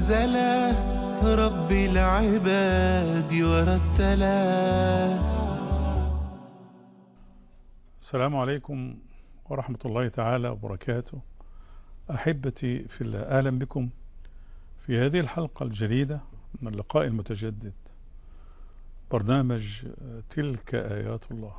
أنزله رب العباد ورتله السلام عليكم ورحمة الله تعالى وبركاته أحبتي في الله أهلا بكم في هذه الحلقة الجديدة من اللقاء المتجدد برنامج تلك آيات الله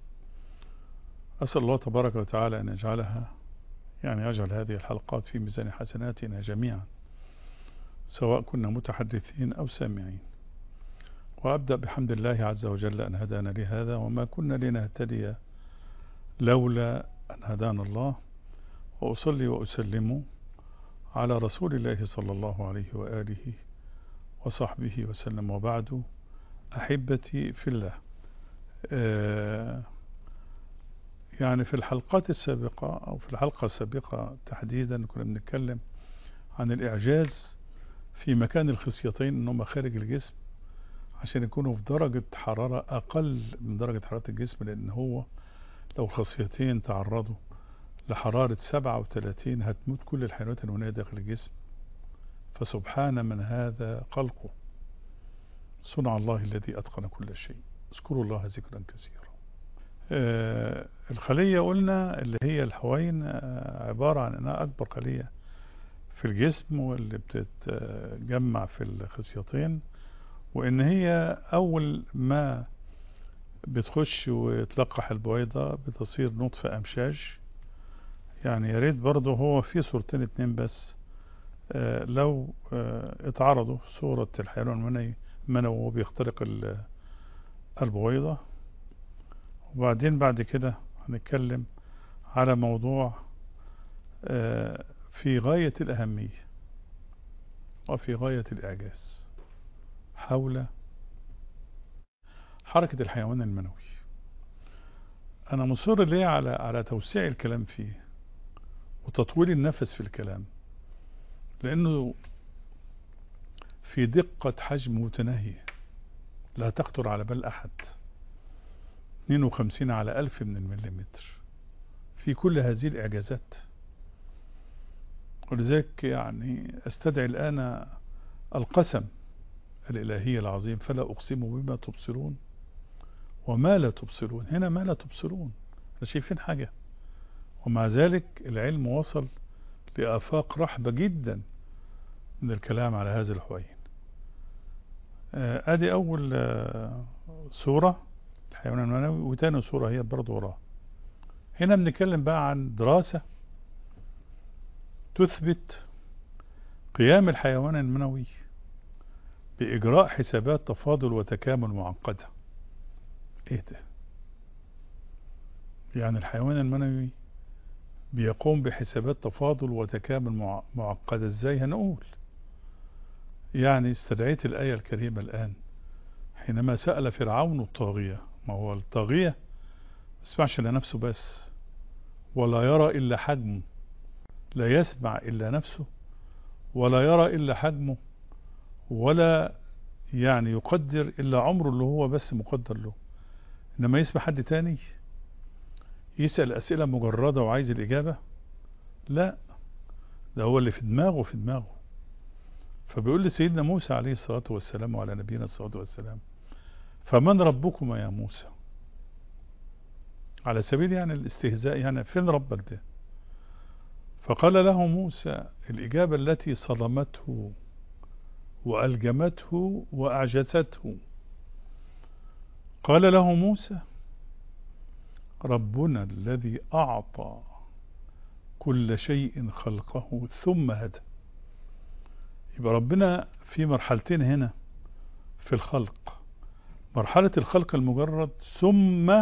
أسأل الله تبارك وتعالى أن يجعلها يعني يجعل هذه الحلقات في ميزان حسناتنا جميعا سواء كنا متحدثين أو سامعين وأبدأ بحمد الله عز وجل أن هدانا لهذا وما كنا لنهتدي لولا أن هدانا الله وأصلي وأسلم على رسول الله صلى الله عليه وآله وصحبه وسلم وبعد أحبتي في الله آه يعني في الحلقات السابقة أو في الحلقة السابقة تحديدا كنا بنتكلم عن الإعجاز في مكان الخصيتين أنهم خارج الجسم عشان يكونوا في درجة حرارة أقل من درجة حرارة الجسم لأن هو لو الخصيتين تعرضوا لحرارة 37 هتموت كل الحيوانات المناية داخل الجسم فسبحان من هذا خلقه صنع الله الذي أتقن كل شيء اذكروا الله ذكرا كثيرا آه الخلية قلنا اللي هي الحوين آه عبارة عن انها اكبر خلية في الجسم واللي بتتجمع في الخصيتين وان هي اول ما بتخش وتلقح البويضة بتصير نطفة امشاج يعني يا ريت برضه هو في صورتين اتنين بس آه لو اتعرضوا صورة الحيوان المنوي منوي وهو بيخترق البويضة وبعدين بعد كده هنتكلم على موضوع في غاية الأهمية وفي غاية الإعجاز حول حركة الحيوان المنوي أنا مصر ليه على على توسيع الكلام فيه وتطويل النفس في الكلام لأنه في دقة حجم متناهية لا تخطر على بال أحد 52 على ألف من المليمتر في كل هذه الإعجازات ولذلك يعني أستدعي الآن القسم الإلهي العظيم فلا أقسم بما تبصرون وما لا تبصرون هنا ما لا تبصرون لا شايفين حاجة ومع ذلك العلم وصل لآفاق رحبة جدا من الكلام على هذا الحوين ادي اول سورة الحيوان المنوي وتاني سورة هي برضه وراها هنا بنتكلم بقى عن دراسة تثبت قيام الحيوان المنوي بإجراء حسابات تفاضل وتكامل معقدة ايه ده يعني الحيوان المنوي بيقوم بحسابات تفاضل وتكامل معقدة ازاي هنقول يعني استدعيت الآية الكريمة الآن حينما سأل فرعون الطاغية ما هو الطاغية يسمعش لنفسه بس ولا يرى إلا حجمه لا يسمع إلا نفسه ولا يرى إلا حجمه ولا يعني يقدر إلا عمره اللي هو بس مقدر له إنما يسمع حد تاني يسأل أسئلة مجردة وعايز الإجابة لا ده هو اللي في دماغه في دماغه فبيقول لسيدنا موسى عليه الصلاة والسلام وعلى نبينا الصلاة والسلام فمن ربكما يا موسى على سبيل يعني الاستهزاء يعني فين ربك ده فقال له موسى الإجابة التي صدمته وألجمته وأعجزته قال له موسى ربنا الذي أعطى كل شيء خلقه ثم هدى يبقى ربنا في مرحلتين هنا في الخلق مرحلة الخلق المجرد ثم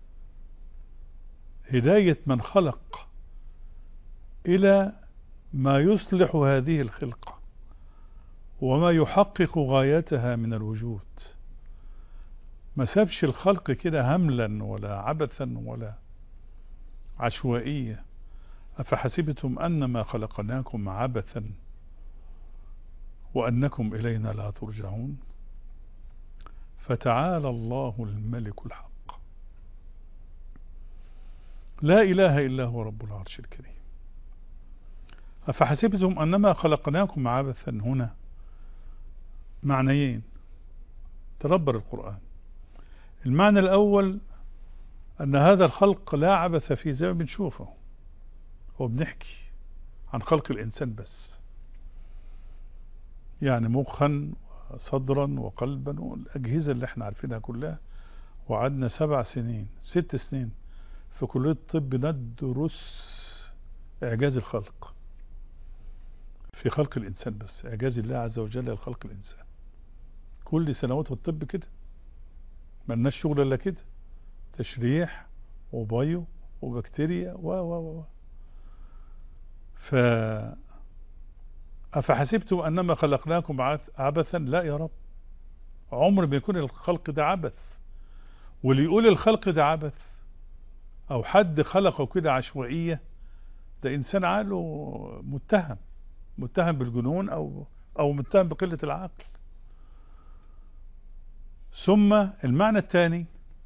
هداية من خلق إلى ما يصلح هذه الخلقة وما يحقق غايتها من الوجود ما سابش الخلق كده هملا ولا عبثا ولا عشوائية أفحسبتم أنما خلقناكم عبثا وأنكم إلينا لا ترجعون فتعالى الله الملك الحق لا إله إلا هو رب العرش الكريم أفحسبتم أنما خلقناكم عبثا هنا معنيين تدبر القرآن المعنى الأول أن هذا الخلق لا عبث فيه زي ما بنشوفه هو بنحكي عن خلق الإنسان بس يعني مخا صدرا وقلبا والأجهزة اللي احنا عارفينها كلها وقعدنا سبع سنين ست سنين في كلية الطب ندرس إعجاز الخلق في خلق الإنسان بس إعجاز الله عز وجل لخلق الإنسان كل سنوات الطب كده ملناش شغل إلا كده تشريح وبايو وبكتيريا و و و ف أفحسبتم أنما خلقناكم عبثا لا يا رب عمر ما يكون الخلق ده عبث واللي يقول الخلق ده عبث أو حد خلقه كده عشوائية ده إنسان عقله متهم متهم بالجنون أو أو متهم بقلة العقل ثم المعنى الثاني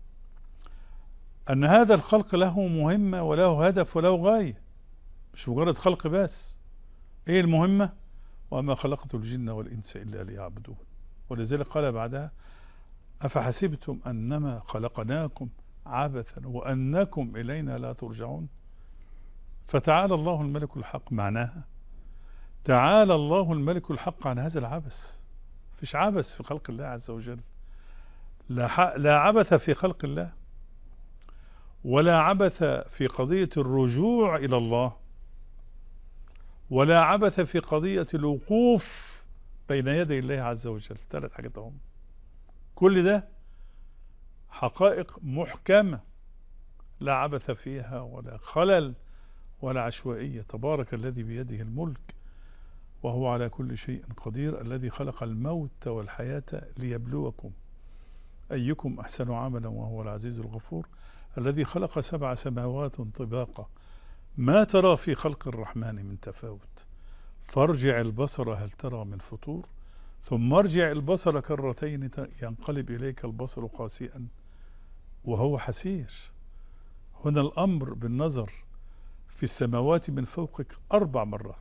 أن هذا الخلق له مهمة وله هدف وله غاية مش مجرد خلق بس ايه المهمة وما خلقت الجن والإنس إلا ليعبدون ولذلك قال بعدها أفحسبتم أنما خلقناكم عبثا وأنكم إلينا لا ترجعون فتعالى الله الملك الحق معناها تعالى الله الملك الحق عن هذا العبث فيش عبث في خلق الله عز وجل لا, لا عبث في خلق الله ولا عبث في قضية الرجوع إلى الله ولا عبث في قضية الوقوف بين يدي الله عز وجل ثلاث حاجات هم كل ده حقائق محكمة لا عبث فيها ولا خلل ولا عشوائية تبارك الذي بيده الملك وهو على كل شيء قدير الذي خلق الموت والحياة ليبلوكم أيكم أحسن عملا وهو العزيز الغفور الذي خلق سبع سماوات طباقا ما ترى في خلق الرحمن من تفاوت فارجع البصر هل ترى من فطور ثم ارجع البصر كرتين ينقلب إليك البصر قاسئا وهو حسير هنا الأمر بالنظر في السماوات من فوقك أربع مرات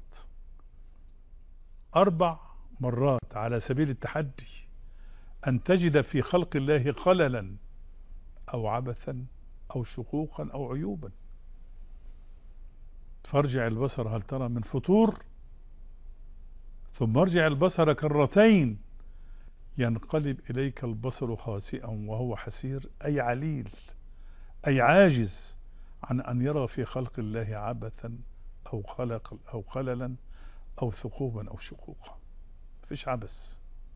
أربع مرات على سبيل التحدي أن تجد في خلق الله خللا أو عبثا أو شقوقا أو عيوبا فارجع البصر هل ترى من فطور ثم ارجع البصر كرتين ينقلب إليك البصر خاسئا وهو حسير أي عليل أي عاجز عن أن يرى في خلق الله عبثا أو خلق أو خللا أو ثقوبا أو شقوقا فيش عبث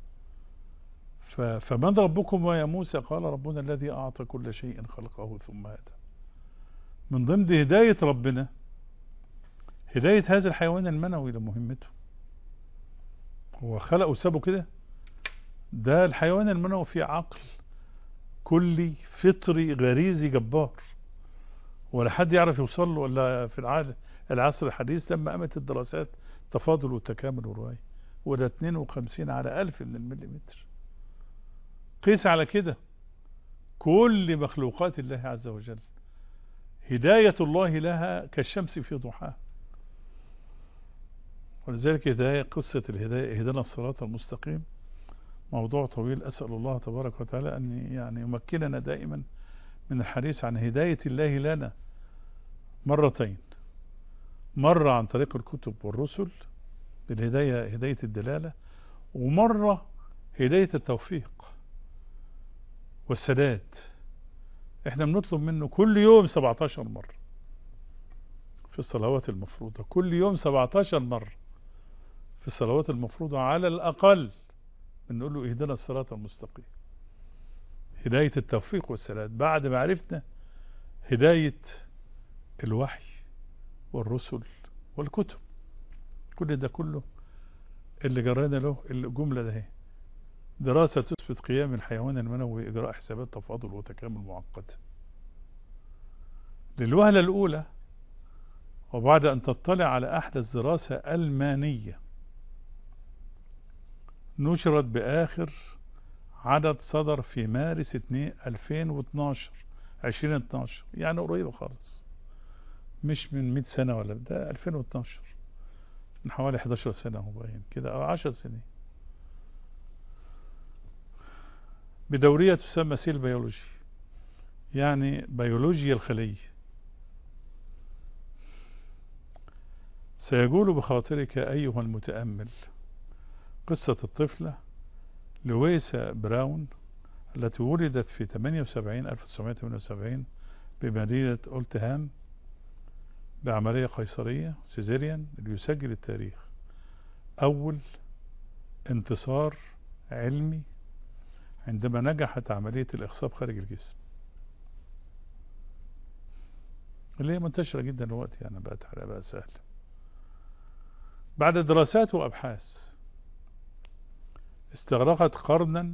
فمن ربكم يا موسى قال ربنا الذي أعطى كل شيء خلقه ثم هدى من ضمن هداية ربنا هداية هذا الحيوان المنوي لمهمته هو خلقه وسابه كده ده الحيوان المنوي فيه عقل كلي فطري غريزي جبار ولا حد يعرف يوصل له ولا في العصر الحديث لما قامت الدراسات تفاضل وتكامل ورواية وده 52 على ألف من المليمتر قيس على كده كل مخلوقات الله عز وجل هداية الله لها كالشمس في ضحاها ولذلك هداية قصة الهداية هدانا الصراط المستقيم موضوع طويل أسأل الله تبارك وتعالى أن يعني يمكننا دائما من الحديث عن هداية الله لنا مرتين مرة عن طريق الكتب والرسل بالهداية هداية الدلالة ومرة هداية التوفيق والسداد احنا بنطلب منه كل يوم 17 مرة في الصلوات المفروضة كل يوم 17 مرة في الصلوات المفروضة على الأقل بنقول له اهدنا الصراط المستقيم هداية التوفيق والسداد بعد ما عرفنا هداية الوحي والرسل والكتب كل ده كله اللي جرينا له الجملة ده دراسة تثبت قيام الحيوان المنوي إجراء حسابات تفاضل وتكامل معقدة للوهلة الأولى وبعد أن تطلع على أحدث دراسة ألمانية نشرت بآخر عدد صدر في مارس 2012 2012 يعني قريبة خالص مش من 100 سنة ولا ده 2012 من حوالي 11 سنة هو باين كده أو 10 سنين بدورية تسمى سيل بيولوجي يعني بيولوجيا الخلية سيقول بخاطرك أيها المتأمل قصة الطفلة لويسا براون التي ولدت في 78 1978 بمدينة أولتهام بعملية قيصرية سيزيريان ليسجل التاريخ أول انتصار علمي عندما نجحت عملية الإخصاب خارج الجسم اللي هي منتشرة جدا دلوقتي يعني بقت بقى سهل بعد دراسات وأبحاث استغرقت قرنا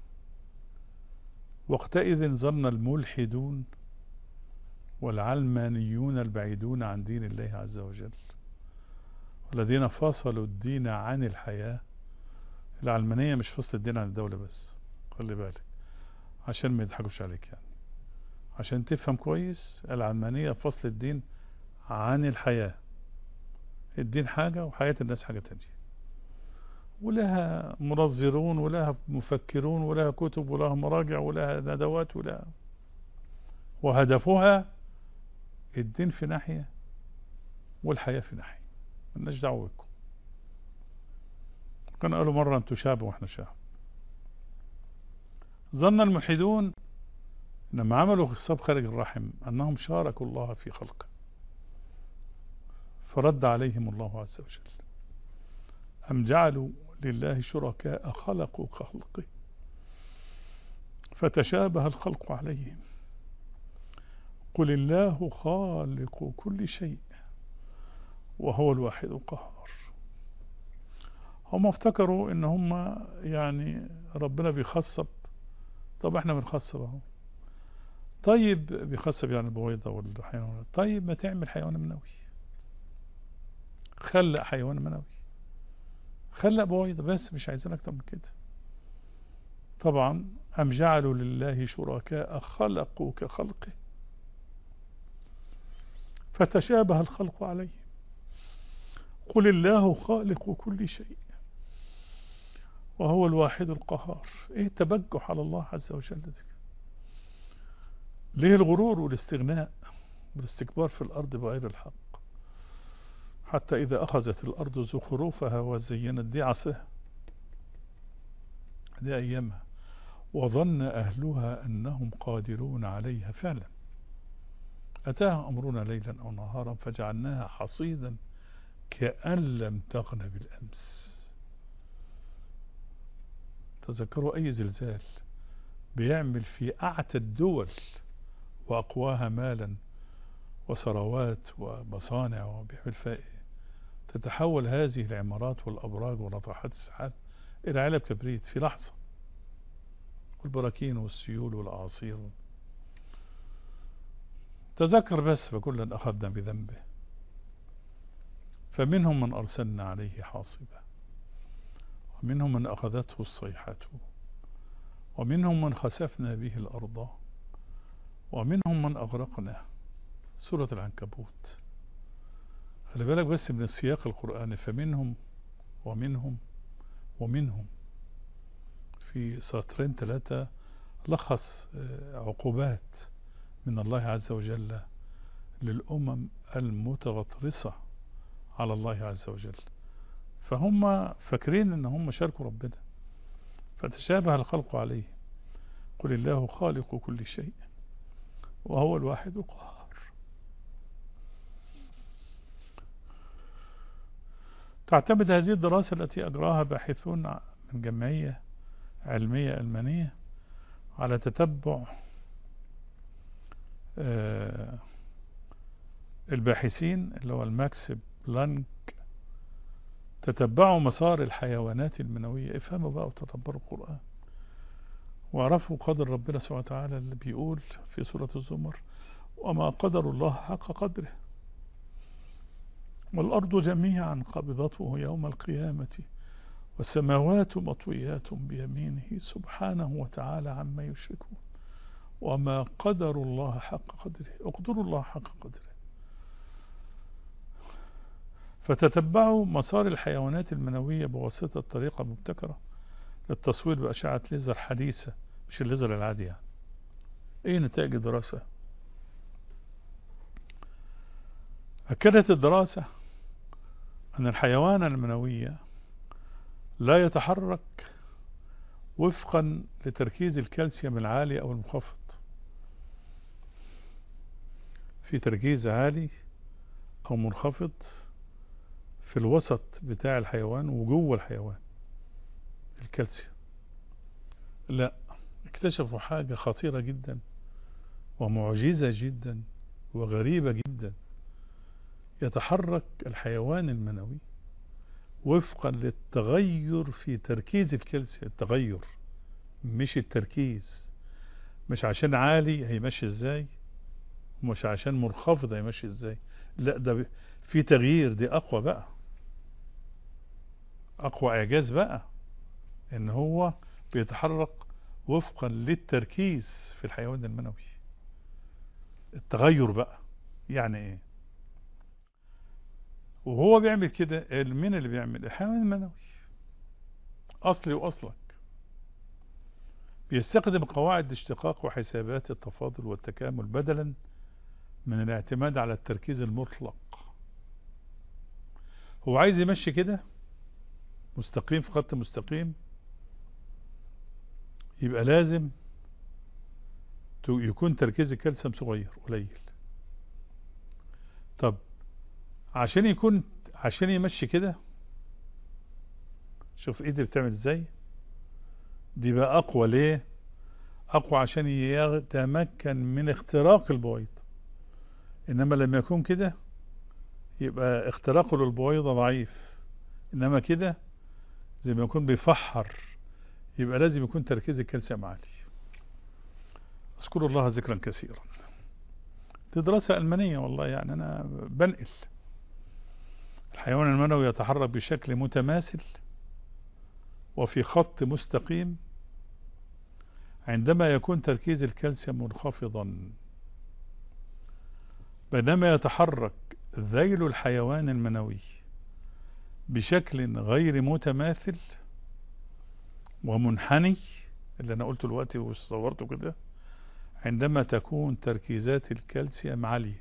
وقتئذ ظن الملحدون والعلمانيون البعيدون عن دين الله عز وجل والذين فصلوا الدين عن الحياة العلمانية مش فصل الدين عن الدولة بس خلي بالك عشان ما يضحكوش عليك يعني عشان تفهم كويس العلمانية فصل الدين عن الحياة الدين حاجة وحياة الناس حاجة تانية ولها منظرون ولها مفكرون ولها كتب ولها مراجع ولها ندوات ولها وهدفها الدين في ناحية والحياة في ناحية ملناش دعوة بكم كان قالوا مرة انتوا شعب واحنا شعب ظن الملحدون لما عملوا خصاب خارج الرحم انهم شاركوا الله في خلقه فرد عليهم الله عز وجل أم جعلوا لله شركاء خلقوا كخلقه فتشابه الخلق عليهم قل الله خالق كل شيء وهو الواحد القهار هم افتكروا ان هم يعني ربنا بيخصب طب احنا بنخصب اهو طيب بيخصب يعني البويضة والحيوانات طيب ما تعمل حيوان منوي خلق حيوان منوي خلق بويضة بس مش عايزين اكتر من كده طبعا أم جعلوا لله شركاء خلقوا كخلقه فتشابه الخلق عليه قل الله خالق كل شيء وهو الواحد القهار ايه التبجح على الله عز وجل ده ليه الغرور والاستغناء والاستكبار في الأرض بغير الحق حتى إذا أخذت الأرض زخرفها وزينت دي عصاها دي أيامها وظن أهلها أنهم قادرون عليها فعلا أتاها أمرنا ليلا أو نهارا فجعلناها حصيدا كأن لم تغن بالأمس تذكروا أي زلزال بيعمل في أعتى الدول وأقواها مالا وثروات ومصانع وبيعمل فيها تتحول هذه العمارات والأبراج وناطحات السحاب إلى علب كبريت في لحظة والبراكين والسيول والأعاصير تذكر بس فكلا أخذنا بذنبه فمنهم من أرسلنا عليه حاصبا ومنهم من أخذته الصيحة ومنهم من خسفنا به الأرض ومنهم من أغرقنا سورة العنكبوت خلي بالك بس من السياق القرآني فمنهم ومنهم ومنهم في سطرين ثلاثة لخص عقوبات من الله عز وجل للأمم المتغطرسة على الله عز وجل فهم فاكرين ان هم شاركوا ربنا فتشابه الخلق عليه قل الله خالق كل شيء وهو الواحد القهار تعتمد هذه الدراسة التي أجراها باحثون من جمعية علمية ألمانية على تتبع الباحثين اللي هو الماكس بلانك تتبعوا مسار الحيوانات المنوية افهموا بقى وتدبروا القرآن وعرفوا قدر ربنا سبحانه وتعالى اللي بيقول في سورة الزمر وما قدر الله حق قدره والأرض جميعا قبضته يوم القيامة والسماوات مطويات بيمينه سبحانه وتعالى عما يشركون وما قدر الله حق قدره اقدروا الله حق قدره فتتبعوا مسار الحيوانات المنوية بواسطة طريقة مبتكرة للتصوير بأشعة ليزر حديثة مش الليزر العادي يعني ايه نتائج الدراسة أكدت الدراسة أن الحيوان المنوية لا يتحرك وفقا لتركيز الكالسيوم العالي أو المنخفض في تركيز عالي أو منخفض في الوسط بتاع الحيوان وجوه الحيوان الكالسيوم لا اكتشفوا حاجة خطيرة جدا ومعجزة جدا وغريبة جدا يتحرك الحيوان المنوي وفقا للتغير في تركيز الكالسيوم التغير مش التركيز مش عشان عالي هيمشي ازاي ومش عشان منخفض هيمشي ازاي لا ده في تغيير دي اقوى بقى اقوى اعجاز بقى ان هو بيتحرك وفقا للتركيز في الحيوان المنوي التغير بقى يعني ايه وهو بيعمل كده مين اللي بيعمل الحيوان المنوي اصلي واصلك بيستخدم قواعد اشتقاق وحسابات التفاضل والتكامل بدلا من الاعتماد على التركيز المطلق هو عايز يمشي كده مستقيم في خط مستقيم يبقى لازم يكون تركيز الكالسيوم صغير قليل طب عشان يكون عشان يمشي كده شوف ايدي بتعمل ازاي دي بقى اقوى ليه اقوى عشان يتمكن من اختراق البويض انما لما يكون كده يبقى اختراقه للبويضة ضعيف انما كده زي ما يكون بيفحر يبقى لازم يكون تركيز الكالسيوم عالي اذكر الله ذكرا كثيرا دي دراسة ألمانية والله يعني أنا بنقل الحيوان المنوي يتحرك بشكل متماثل وفي خط مستقيم عندما يكون تركيز الكالسيوم منخفضا بينما يتحرك ذيل الحيوان المنوي بشكل غير متماثل ومنحني اللي انا قلته دلوقتي وصورته كده عندما تكون تركيزات الكالسيوم عالية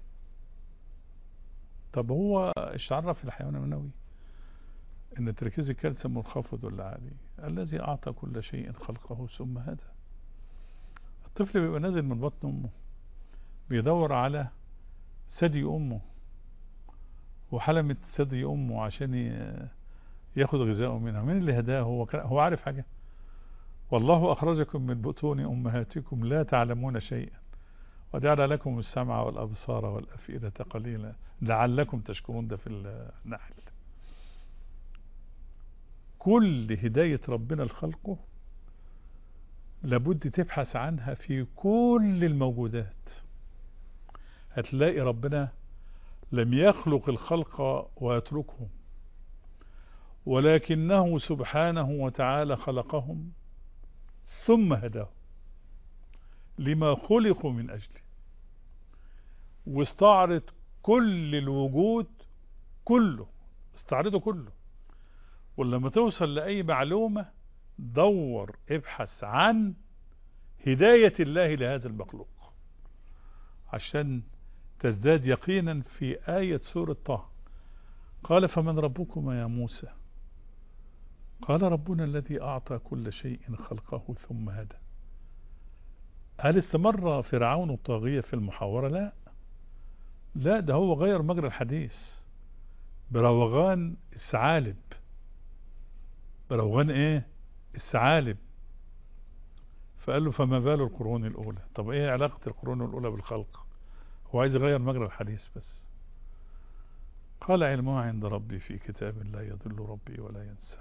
طب هو ايش عرف الحيوان المنوي ان تركيز الكالسيوم منخفض ولا عالي الذي اعطى كل شيء خلقه ثم هدى الطفل بيبقى نازل من بطن امه بيدور على ثدي امه وحلمة ثدي امه عشان ياخد غذاءه منها مين اللي هداه هو هو عارف حاجة والله أخرجكم من بطون أمهاتكم لا تعلمون شيئا وجعل لكم السمع والأبصار والأفئدة قليلا لعلكم تشكرون ده في النحل كل هداية ربنا لخلقه لابد تبحث عنها في كل الموجودات هتلاقي ربنا لم يخلق الخلق ويتركهم ولكنه سبحانه وتعالى خلقهم ثم هداهم لما خلقوا من أجله واستعرض كل الوجود كله استعرضه كله ولما توصل لأي معلومة دور ابحث عن هداية الله لهذا المخلوق عشان تزداد يقينا في آية سورة طه قال فمن ربكما يا موسى قال ربنا الذي أعطى كل شيء خلقه ثم هدى هل استمر فرعون الطاغية في المحاورة لا لا ده هو غير مجرى الحديث بروغان الثعالب بروغان ايه الثعالب فقال له فما بال القرون الأولى طب ايه علاقة القرون الأولى بالخلق هو عايز يغير مجرى الحديث بس قال علمها عند ربي في كتاب لا يضل ربي ولا ينسى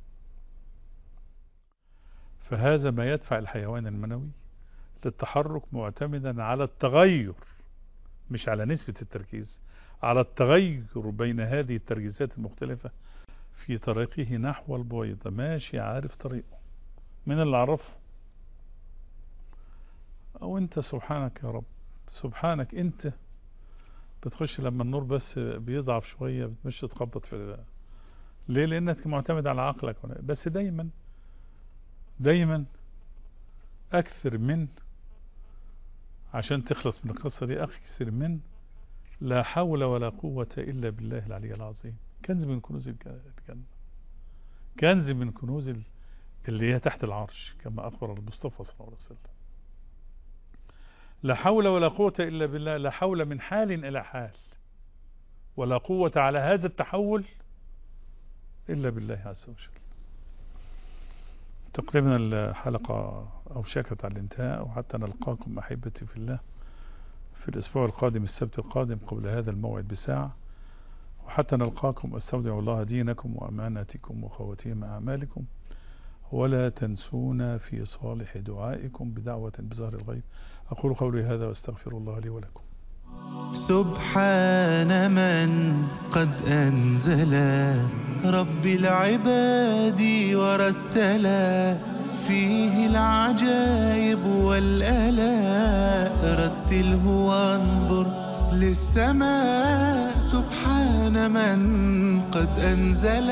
فهذا ما يدفع الحيوان المنوي للتحرك معتمدا على التغير مش على نسبة التركيز على التغير بين هذه التركيزات المختلفة في طريقه نحو البويضة ماشي عارف طريقه من اللي عرفه او انت سبحانك يا رب سبحانك انت بتخش لما النور بس بيضعف شوية بتمشي تخبط في ليه لانك معتمد على عقلك بس دايما دايما أكثر من عشان تخلص من القصة دي أكثر من لا حول ولا قوة إلا بالله العلي العظيم كنز من كنوز الجنة كنز من كنوز اللي هي تحت العرش كما أخبر المصطفى صلى الله عليه وسلم لا حول ولا قوة إلا بالله لا حول من حال إلى حال ولا قوة على هذا التحول إلا بالله عز وجل تقريبا الحلقة أوشكت على الانتهاء وحتى نلقاكم أحبتي في الله في الأسبوع القادم السبت القادم قبل هذا الموعد بساعة وحتى نلقاكم أستودع الله دينكم وأماناتكم وخواتيم أعمالكم ولا تنسونا في صالح دعائكم بدعوة بظهر الغيب أقول قولي هذا واستغفر الله لي ولكم سبحان من قد أنزل رب العباد ورتلا فيه العجائب والآلاء رتله وانظر للسماء سبحان من قد أنزل